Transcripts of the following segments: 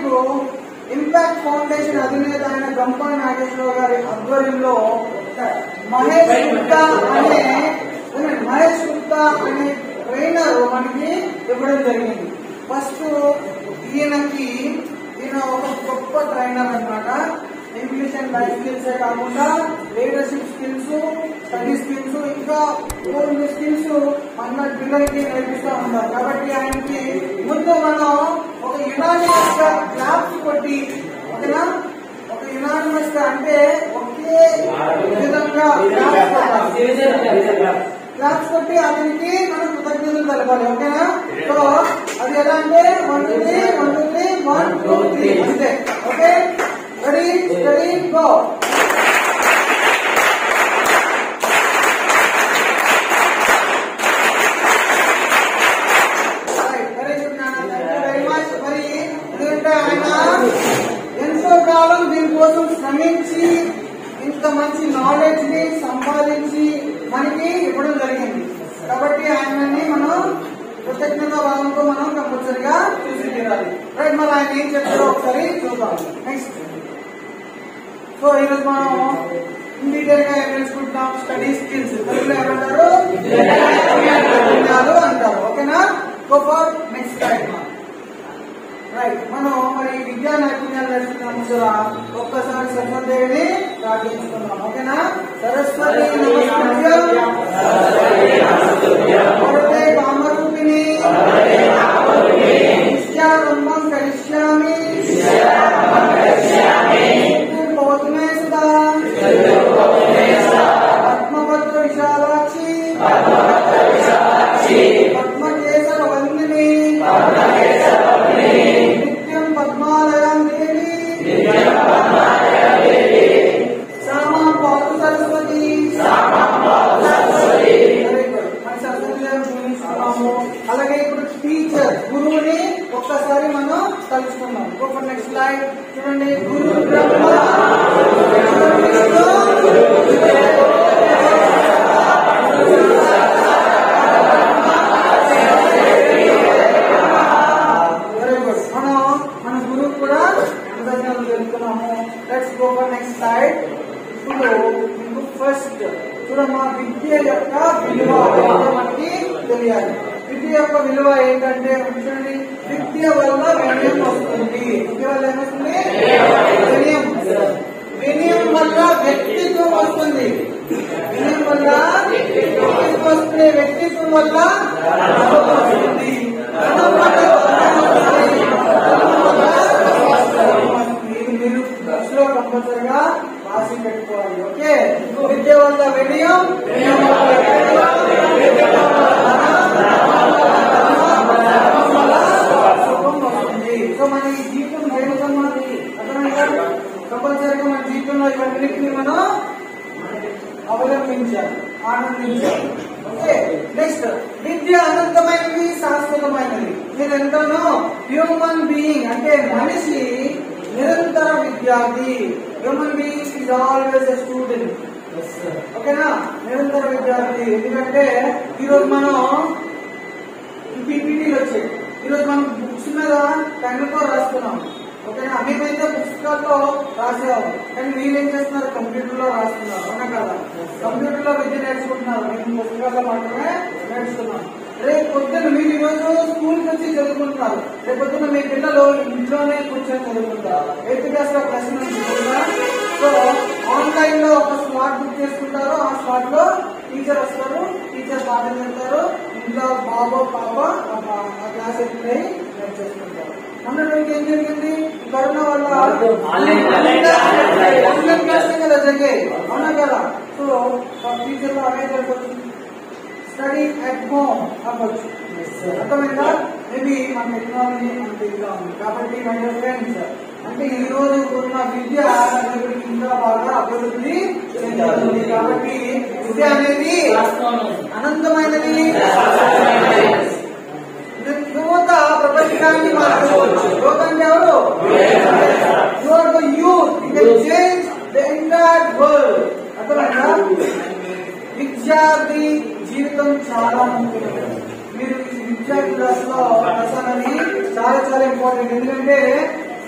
మీకు impact foundation అధినేత అయిన గంపా నాగేశ్వరరావు గారి ఆధ్వర్యంలో మహేష్ గుప్తా అనే మహేష్ గుప్తా అనే ట్రైనర్ మనకి ఇవ్వడం జరిగింది ఫస్ట్ ఈయనకి ఈయన ఒక గొప్ప ట్రైనర్ అన్నమాట ఇంగ్లీష్ అండ్ లైఫ్ స్కిల్స్ కాకుండా లీడర్షిప్ స్కిల్స్ స్టడీ స్కిల్స్ ఇంకా కొన్ని స్కిల్స్ మన పిల్లలకి నేర్పిస్తూ ఉన్నారు కాబట్టి ఆయనకి ముందు మనం ఒక యునానిమస్ గా క్లాప్స్ కొట్టి ఓకేనా ఒక యునానిమస్ గా అంటే ఒకే విధంగా claps కొట్టాలి. క్లాప్స్ కొట్టి అతనికి మనం కృతజ్ఞతలు తెలపాలి ఓకేనా సో అది ఎలా అంటే one two three one two three one two three అంతే okay ready steady go very good నాన్న థ్యాంక్ యూ వెరీ మచ్ మరి ఎందుకంటే ఆయన ఎంతో కాలం దీనికోసం శ్రమించి ఇంత మంచి నాలెడ్జ్ ని సంపాదించి మనకి ఇవ్వడం జరిగింది కాబట్టి ఆయనని మనం కృతజ్ఞత భావంతో మనం కంపల్సరిగా చూసి తీరాలి రైట్ మరి ఆయన ఏం చెప్తారో ఒకసారి చూద్దాం నెక్స్ట్ సో ఈరోజు మనం డీటెయిల్ గా ఏం తెలుసుకుంటున్నాం స్టడీ స్కిల్స్ తెలుగులో ఏమంటారు నైపుణ్యాలు అంటారు ఓకేనా go for next slide right మనం మరి విద్యా నైపుణ్యాలు నేర్చుకున్నాము కదా ఒక్కసారి సరస్వతిని ప్రార్థించుకున్నాం ఓకేనా సరస్వతి నమస్కారం వరదే కామరూపిణి నిత్యారంభం కరిష్యామి భవతుమే సుధా పద్మపత్ర విశాలాక్షి పద్మకేశర వందిని నిత్యం పద్మాలయం దేవి శ్యామా పాదు సరస్వతి Very good. మన సరస్వతి గారిని పూజిస్తున్నాము అలాగే ఇప్పుడు టీచర్ గురువుని ఒక్కసారి మనం తలుచుకున్నాం ఒక నెక్స్ట్ స్లైడ్ చూడండి గురు బ్రహ్మ గురు విష్ణు, వెరీ గుడ్ మనం మన గురువు కూడా కృతజ్ఞతలు తెలుపుతున్నాము let's go for next slide ఇప్పుడు మీకు ఫస్ట్ చూడమ్మా విద్య యొక్క విలువ ఏంటో మనకి తెలియాలి విద్య యొక్క విలువ ఏంటంటే చూడండి విద్య వల్ల వినయం వస్తుంది విద్య వల్ల ఏమొస్తుంది వినయం వినయం వల్ల వ్యక్తిత్వం వస్తుంది వినయం వల్ల వ్యక్తిత్వం వస్తుంది వ్యక్తిత్వం వల్ల ధనం వస్తుంది ధనం వల్ల ధనం వస్తుంది. ఇది మీరు దశలో కంపల్సరిగా రాసి పెట్టుకోవాలి ఓకే విద్య వల్ల వినయం వినయం వల్ల వ్యక్తిత్వం, వ్యక్తిత్వం వల్ల సుఖం వస్తుంది సో మన ఈ జీవితం దేనికన్నా అర్థమైందా కంపల్సరీగా మన జీవితంలో ఇవన్నిటిని మనం అవలంబించాలి ఆనందించాలి ఓకే నెక్స్ట్ విద్య అనంతమైనది శాశ్వతమైనది మీరు ఎంతనో హ్యూమన్ బీయింగ్ అంటే మనిషి నిరంతర విద్యార్థి human being is always a student ఓకేనా నిరంతర విద్యార్థి ఎందుకంటే ఈరోజు మనం పీపీటీలు వచ్చాయి ఈరోజు మనం బుక్స్ మీద పెన్నుతో రాస్తున్నాం ఓకేనా మేమైతే పుస్తకాల్లో రాసేవాళ్ళం కానీ వీళ్ళు ఏం చేస్తున్నారు కంప్యూటర్ లో రాస్తున్నారు అవునా కదా కంప్యూటర్ లో విద్య నేర్చుకుంటున్నారు మేము పుస్తకాల్లో మాత్రమే నేర్చుకున్నాం రేపు పొద్దున్న మీరు ఈరోజు స్కూల్కి వచ్చి చదువుకుంటున్నారు రేపు పొద్దున్న మీ పిల్లలు ఇంట్లోనే కూర్చొని చదువుకుంటారు ఎయిత్ క్లాస్ లో ప్రశ్న ఉంటుందా సో ఆన్లైన్ లో ఒక స్లాట్ బుక్ చేసుకుంటారు ఆ స్లాట్ లో టీచర్ వస్తారు టీచర్ పాఠం చెప్తారు ఇంట్లో బాబో పాప ఆ పా- ఆ క్లాస్ ఎత్తుకుని నేర్చేసుకుంటారు మొన్నటి ఏం జరిగింది ఈ కరోనా వల్ల ఆన్లైన్ ఆన్లైన్ క్లాస్ కదా జరిగాయి అవునా కదా సో టీచర్ లో అవే జరగవచ్చు స్టడీ అట్ హోమ్ అవ్వచ్చు అర్థమైందా మేబీ మన టెక్నాలజీ అంత ఇదిగా ఉంది కాబట్టి మై ఫ్రెండ్స్ అంటే ఈ రోజు ఉన్న విద్య రేపటికి ఇంకా బాగా అభివృద్ధి చెందుతుంది కాబట్టి విద్య అనేది అనంతమైనది యువత ప్రపంచాన్ని మార్చవచ్చు యువత అంటే ఎవరు you are the youth you can change the entire world అర్థమైందా విద్యార్థి జీవితం చాలా ముఖ్యం మీరు ఈ విద్యార్థి దశలో దశ అనేది చాలా చాలా ఇంపార్టెంట్ ఎందుకంటే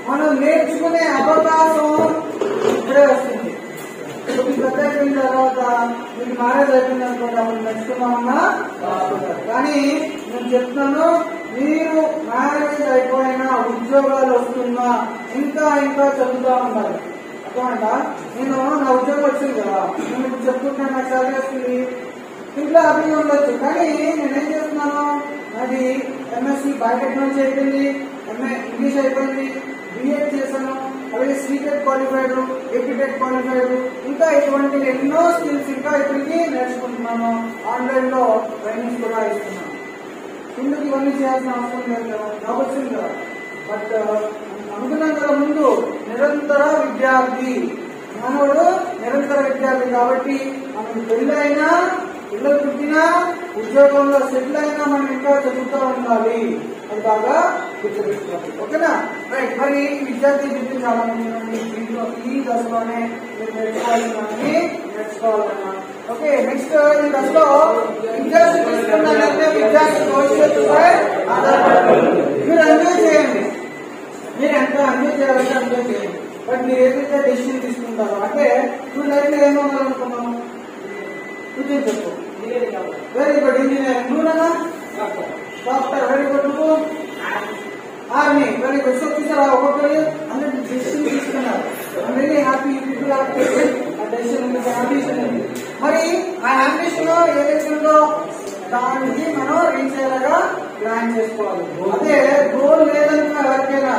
మనం నేర్చుకునే అవకాశం ఇప్పుడే వస్తుంది కొద్ది పెద్ద అయిపోయిన తర్వాత మీకు మ్యారేజ్ అయిపోయింది అనుకోండి అప్పుడు నేర్చుకున్నామన్నా కానీ నేను చెప్తున్నాను మీరు మ్యారేజ్ అయిపోయినా ఉద్యోగాలు వస్తున్నా ఇంకా ఇంకా చదువుతా ఉన్నారు అర్థమంటా నేను నా ఉద్యోగం వచ్చింది కదా నేను ఇప్పుడు చెప్పుకుంటున్నాను నాకు సాలరీ వస్తుంది ఇంట్లో హ్యాపీగా ఉండొచ్చు కానీ నేనేం చేస్తున్నాను నాది ఎంఎస్సి బయోటెక్నాలజీ అయిపోయింది ఎంఏ ఇంగ్లీష్ అయిపోయింది బిఎడ్ చేశాను అలాగే సీటెట్ క్వాలిఫైడ్ ఏపీటెట్ క్వాలిఫైడ్ ఇంకా ఇటువంటి ఎన్నో స్కిల్స్ ఇంకా ఇప్పటికీ నేర్చుకుంటున్నాను ఆన్లైన్ లో ట్రైనింగ్ కూడా ఇస్తున్నాను ఎందుకు ఇవన్నీ చేయాల్సిన అవసరం లేదు కదా నాకు వచ్చింది కదా బట్ అనుకున్నాం కదా ముందు నిరంతర విద్యార్థి మానవుడు నిరంతర విద్యార్థి కాబట్టి మనకి పెళ్లి అయినా పిల్లలు పుట్టినా ఉద్యోగంలో సెటిల్ అయినా మనం ఇంకా చదువుతూ ఉండాలి అది బాగా గుర్తుపెట్టుకోవాలి ఓకేనా రైట్ మరి ఈ విద్యార్థి విద్య చాలా మంది ఉన్నారు. దీంట్లో ఈ దశలోనే మీరు నేర్చుకోవాలని నేర్చుకోవాలన్నా ఓకే నెక్స్ట్ ఈ దశలో విద్యార్థి తీసుకున్నారంటే విద్యార్థి భవిష్యత్తుపై ఆధారపడి మీరు ఎంజాయ్ చేయండి మీరు ఎంత ఎంజాయ్ చేయాలంటే ఎంజాయ్ చేయండి బట్ మీరు ఏదైతే డెసిషన్ తీసుకుంటారో అంటే నువ్వు లైఫ్ లో ఏం అవ్వాలనుకున్నావు ఇది చెప్పు వెరీ గుడ్ ఇంజనీర్ నువ్వునా డాక్టర్ వెరీ గుడ్ నువ్వు ఆర్మీ వెరీ గుడ్ సో చూసారా ఒక్కొక్కరు అందరి డెసిషన్ తీసుకున్నారు I'm very happy people are ఆ డెసిషన్ అంబిషన్ ఉంది మరి ఆ అంబిషన్ ఏదైతే ఉందో దానికి మనం రీచ్ అయ్యేలాగా ప్లాన్ చేసుకోవాలి అదే గోల్ లేదనుకున్నా ఎవరికైనా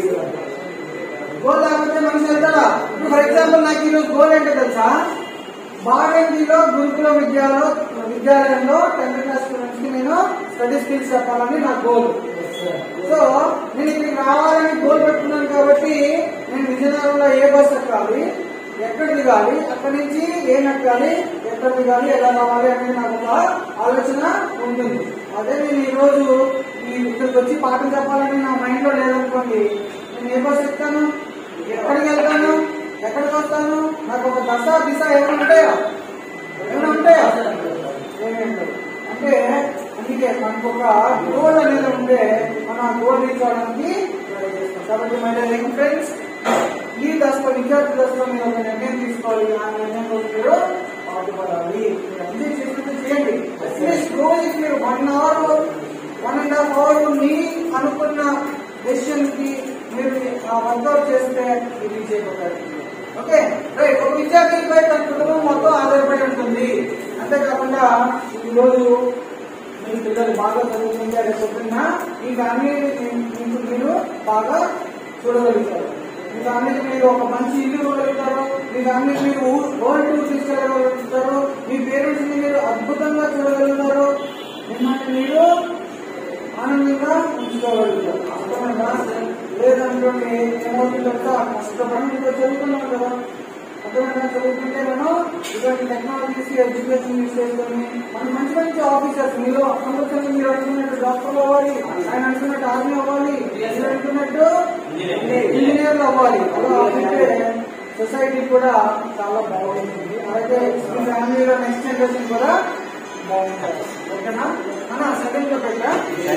గోల్ లేకపోతే మనిషి వెళ్తారా ఇప్పుడు ఫర్ ఎగ్జాంపుల్ నాకు ఈరోజు గోల్ ఏంటో తెలుసా బాడంగిలో గురుకుల విద్యాలయంలో విద్యాలయంలో టెన్త్ క్లాస్ స్టూడెంట్స్ కి నేను స్టడీ స్కిల్స్ చెప్పాలని నా గోల్ సో నేను ఇక్కడికి రావాలని గోల్ పెట్టుకున్నాను కాబట్టి నేను విజయనగరంలో ఏ బస్ ఎక్కాలి ఎక్కడ దిగాలి అక్కడి నుంచి ఏం ఎక్కాలి ఎక్కడ దిగాలి ఎలా రావాలి అనేది నాకు ఒక ఆలోచన ఉంటుంది అదే నేను ఈ రోజు ఈ ఇక్కడికి వచ్చి పాఠం చెప్పాలని నా మైండ్ లో లేదనుకోండి నేను ఏ బస్ ఎక్కుతాను ఎక్కడికి వెళ్తాను ఎక్కడికి వస్తాను నాకు ఒక దశ దిశ ఏమైనా ఉంటాయా ఏమైనా ఉంటాయా ఏమీ ఉండవు. అంటే అందుకే మనకు ఒక గోల్ అనేది ఉంటే మనం ఆ గోల్ రీచ్ అవడానికి try చేస్తాం. కాబట్టి మై యంగ్ ఫ్రెండ్స్ ఈ దశలో విద్యార్థి దశలో మీరు ఒక నిర్ణయం తీసుకోవాలి ఆ నిర్ణయంలో మీరు పాటుపడాలి మీరు అన్ని చేసినట్టు చేయండి అట్లీస్ట్ రోజుకి మీరు one hour one and half hour మీ అనుకున్న డెసిషన్ కి మీరు వర్కౌట్ చేస్తే ఇది చేయబోతారు ఓకే రైట్ ఒక విద్యార్థిపై తన కుటుంబం మొత్తం ఆధారపడి ఉంటుంది అంతేకాకుండా ఈ రోజు మీ పిల్లలు బాగా చదువుకుంటే అదే పొద్దున్న ఈ ఫ్యామిలీ మీకు మీరు బాగా చూడగలుగుతారు మీ ఫ్యామిలీకి మీరు ఒక మంచి ఇల్లు ఇవ్వగలుగుతారు మీ ఫ్యామిలీకి మీరు వరల్డ్ టూర్ తీసుకెళ్ళగలుగుతారు మీ పేరెంట్స్ ని మీరు అద్భుతంగా చూడగలుగుతారు మిమ్మల్ని మీరు ఆనందంగా ఉంచుకోగలుగుతారు అర్థమైందా లేదనుకోండి ఏమవుతుందంటే కష్టపడి మీతో చదువుకున్నాం కదా అర్థమైనా చదువుకుంటే మనం ఇటువంటి టెక్నాలజీస్ ఎడ్యుకేషన్ యూస్ చేసుకొని మనం మంచి మంచి ఆఫీసర్స్ మీరు సంవత్సరం మీరు అనుకున్నట్టు డాక్టర్ అవ్వాలి ఆయన అనుకున్నట్టు ఆర్మీ అవ్వాలి మీరు అనుకున్నట్టు ఇంజనీర్లు అవ్వాలి అలా అంటే సొసైటీ కూడా చాలా బాగుంటుంది అలాగే మీ ఫ్యామిలీలో నెక్స్ట్ జనరేషన్ కూడా బాగుంటారు ఓకేనా మన సెకండ్ లో పెట్టా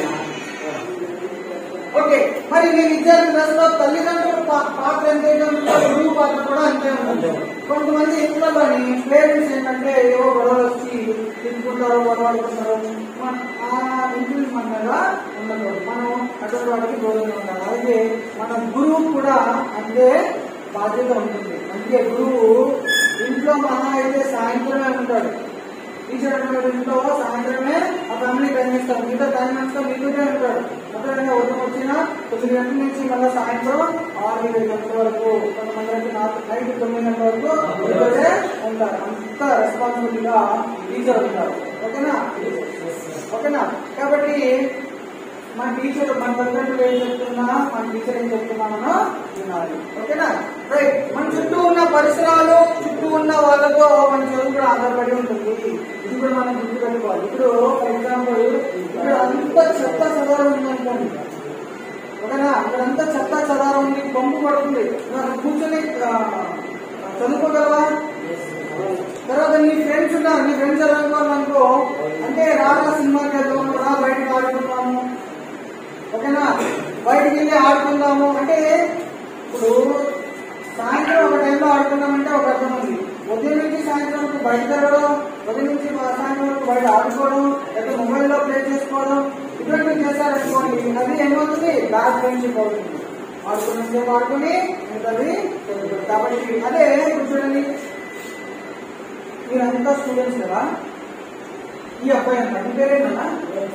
ఓకే మరి మీ విద్యార్థి దశలో తల్లిదండ్రుల పా- పాత్ర ఎంత అయితే ఉంటుందో గురువు పాత్ర కూడా అంతే ఉంటుంది కొంతమంది ఇంట్లోని పేరెంట్స్ ఏంటంటే ఏవో గొడవలు వచ్చి తిట్టుకుంటారు గొడవడుకుంటారు మన ఆ ఇంట్లో మన మీద ఉండకూడదు మనం అటువంటి వాడికి దూరంగా ఉండాలి అలాగే మన గురువు కూడా అంతే బాధ్యత ఉంటుంది అందుకే గురువు ఇంట్లో మహా అయితే సాయంత్రమే ఉంటాడు టీచర్ అన్నవాడు ఇంట్లో సాయంత్రమే ఆ ఫ్యామిలీ టైం ఇస్తారు మిగతా టైం అంతా మీతోనే ఉంటాడు మొదలైన ఉదయం వచ్చిన తొమ్మిది గంటల నుంచి మళ్ళీ సాయంత్రం ఆరు ఏడు గంటల వరకు కొంతమంది అయితే నాలుగు నైట్ తొమ్మిది గంటల వరకు మీతోనే ఉంటారు అంత రెస్పాన్సిబిలిటీగా టీచర్ ఉంటారు ఓకేనా ఓకేనా కాబట్టి మన టీచర్ మన తల్లిదండ్రులు ఏం చెప్తున్నా మన టీచర్ ఏం చెప్తున్నామనో వినాలి ఓకేనా రైట్ మన చుట్టూ ఉన్న పరిసరాలు చుట్టూ ఉన్న వాళ్ళతో మన చదువు కూడా ఆధారపడి ఉంటుంది ఇది కూడా మనం గుర్తు పెట్టుకోవాలి ఇప్పుడు ఫర్ ఎగ్జాంపుల్ ఇక్కడ అంత చెత్త చెదారం ఉందనుకోండి ఓకేనా ఇక్కడ అంతా చెత్త చెదారం ఉంది పంపు పడుతుంది నాకు కూర్చొని ఆ, చదువుకోగలవా తర్వాత నీ ఫ్రెండ్స్ ఉన్నారు నీ ఫ్రెండ్స్ ఎలా అనుకో అంటే రాగా సినిమాకి వెళ్దాం రా బయటకు ఆడుకుంటాము ఓకేనా బయటికి వెళ్ళి ఆడుకుందాము అంటే ఇప్పుడు సాయంత్రం ఒక టైంలో ఆడుకుందామంటే ఒక అర్థం ఉంది ఉదయం నుంచి సాయంత్రం వరకు బయట తిరగడం ఉదయం నుంచి మా- సాయంత్రం వరకు బయట ఆడుకోవడం లేదా మొబైల్లో ప్లే చేసుకోవడం ఇటువంటివి చేశారనుకోండి అది ఏమవుతుంది బ్యాక్ ఫ్రెండ్షిప్ అవుతుంది ఆడుకున్నంతసేపు ఆడుకుని మిగతాది చదువుకోవడం. కాబట్టి అదే ఇప్పుడు చూడండి మీరంతా స్టూడెంట్స్ కదా ఈ అబ్బాయి అంట మీ పేరేనా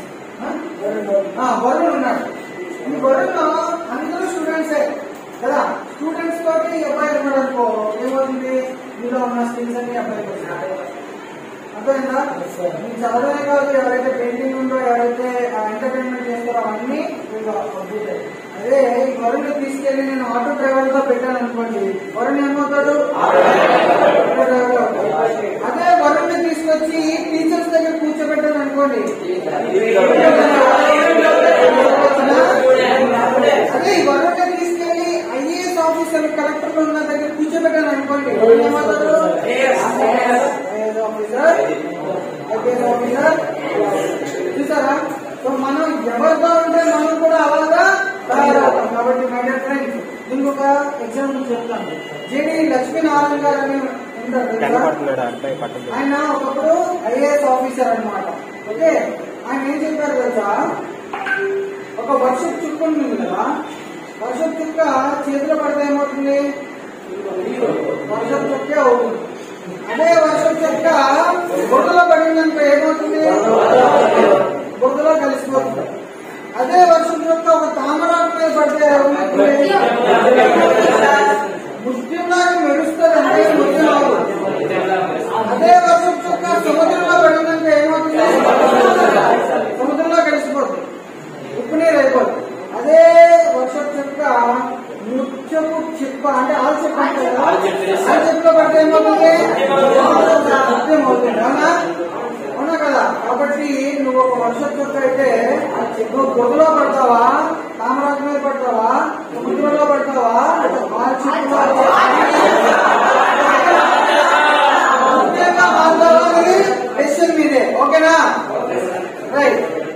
వరుణ్ ఉన్నాడు ఈ వరుణ్ అందరూ స్టూడెంట్సే కదా స్టూడెంట్స్ తోటి ఈ అబ్బాయి ఉన్నాడు అనుకో ఏమవుతుంది మీలో ఉన్న స్కిల్స్ అన్ని అబ్బాయికి వస్తాయి అర్థమైందా మీకు చదవనే కాదు ఎవరైతే పెయింటింగ్ ఉందో ఎవరైతే ఎంటర్టైన్మెంట్ చేస్తారో అవన్నీ మీకు అవుతాయి అదే ఈ వరుణ్ తీసుకెళ్లి నేను ఆటో డ్రైవర్ గా పెట్టాను అనుకోండి వరుణ్ ఏమవుతాడు ఆటో డ్రైవర్ అవుతాడు. అదే వరుణ్ తీసుకొచ్చి టీచర్స్ దగ్గర కూర్చోబెట్టాను అనుకోండి అదే ఈ వరుణ్ తీసుకెళ్లి ఐఏఎస్ ఆఫీసర్ కలెక్టర్ ఉన్న దగ్గర కూర్చోబెట్టాను అనుకోండి వరుణ్ ఏమవుతాడు ఐఏఎస్ ఆఫీసర్ ఐపీఎస్ ఆఫీసర్ చూసారా సో మనం ఎవరితో ఉంటే మనం కూడా అలాగా తయారవుతాం కాబట్టి మై డియర్ ఫ్రెండ్స్ ఇంకొక ఎగ్జాంపుల్ చెప్తాను జేడి లక్ష్మీనారాయణ గారు అని ఉంటారు తెలుసా? పట్టున్నాడు అబ్బాయి పట్టు ఆయన ఒకప్పుడు ఐఏఎస్ ఆఫీసర్ అన్నమాట ఓకే ఆయన ఏం చెప్పారు తెలుసా ఒక వర్షపు చుక్క ఉంటుంది కదా వర్షపు చుక్క చేతిలో పడితే ఏమవుతుంది వర్షపు చుక్కే అవుతుంది అదే వర్షపు చుక్క బురదలో పడిందనుకో ఏమవుతుంది బురదలో కలిసిపోతుంది అదే వర్షం చుక్క ఒక తామరాకు మీద పడితే ఏమవుతుంది ముత్యంలాగా మెరుస్తుంది అంటే ముత్యం అవ్వదు. అదే వర్షం చుక్క సముద్రంలో పడిందంటే ఏమవుతుంది సముద్రంలో కలిసిపోతుంది ఉప్పు నీరు అయిపోతుంది అదే వర్షం చుక్క ముత్యపు చిప్ప అంటే ఆలు చెప్ప అంటారు కదా? ఆలు చెప్పులో పడితే ఏమవుతుంది ముత్యం అవుతుంది అవునా అవునా కదా కాబట్టి నువ్వు ఒక వర్షం చుక్క అయితే నువ్వు బురదలో పడతావా తామరాకు మీద పడతావా సముద్రంలో పడతావా ఆలు చెప్పులో ముఖ్యంగా మాట్లాడాలి డెసిషన్ మీదే ఓకేనా రైట్